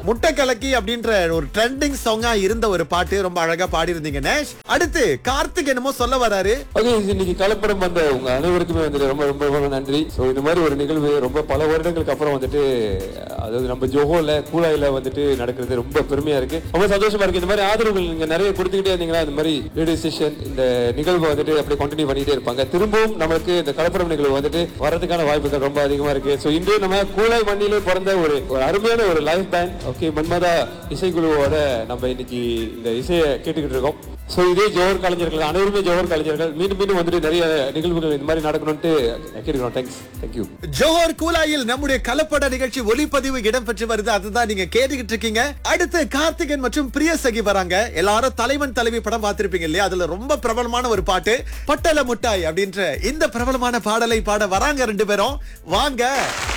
முட்டை கலக்கி அப்படின்ற ஒரு ட்ரெண்டிங் சாங்கா இருந்த ஒரு பாட்டு ரொம்ப அழகா பாடியிருந்தீங்க நேஷ் அடுத்து கார்த்திக் என்னமோ சொல்ல வராரு ஓகே இன்னைக்கு கலப்படம் வந்த உங்க அனைவருக்குமே வந்துட்டு ரொம்ப ரொம்ப ரொம்ப நன்றி ஸோ இந்த மாதிரி ஒரு நிகழ்வு ரொம்ப பல வருடங்களுக்கு அப்புறம் வந்துட்டு அதாவது நம்ம ஜோஹோல கூலாயில வந்துட்டு நடக்கிறது ரொம்ப பெருமையா இருக்கு ரொம்ப சந்தோஷமா இருக்கு இந்த மாதிரி ஆதரவுகள் நீங்க நிறைய கொடுத்துக்கிட்டே இருந்தீங்கன்னா இந்த மாதிரி ரேடியோ ஸ்டேஷன் இந்த நிகழ்வு வந்துட்டு அப்படியே கண்டினியூ பண்ணிட்டே இருப்பாங்க திரும்பவும் நமக்கு இந்த கலப்படம் நிகழ்வு வந்துட்டு வரதுக்கான வாய்ப்புகள் ரொம்ப அதிகமா இருக்கு ஸோ இன்று நம்ம கூலாய் மண்ணிலே பிறந்த ஒரு ஒரு அருமையான ஒரு லைஃப் பேண்ட் ஓகே மன்மதா இசைக்குழுவோட நம்ம இன்னைக்கு இந்த இசையை கேட்டுக்கிட்டு இருக்கோம் ஸோ இதே ஜோஹர் கலைஞர்கள் அனைவருமே ஜோஹர் கலைஞர்கள் மீண்டும் மீண்டும் வந்துட்டு நிறைய நிகழ்வுகள் இந்த மாதிரி நடக்கணும்ட்டு கேட்டுக்கிறோம் தேங்க்ஸ் தேங்க்யூ ஜோஹர் கூலாயில் நம்முடைய கலப்பட நிகழ்ச்சி ஒலிப்பதிவு இடம்பெற்று வருது அதுதான் நீங்க கேட்டுக்கிட்டு இருக்கீங்க அடுத்து கார்த்திகன் மற்றும் பிரியசகி வராங்க எல்லாரும் தலைவன் தலைவி படம் பார்த்திருப்பீங்க இல்லையா அதுல ரொம்ப பிரபலமான ஒரு பாட்டு பட்டல முட்டாய் அப்படின்ற இந்த பிரபலமான பாடலை பாட வராங்க ரெண்டு பேரும் வாங்க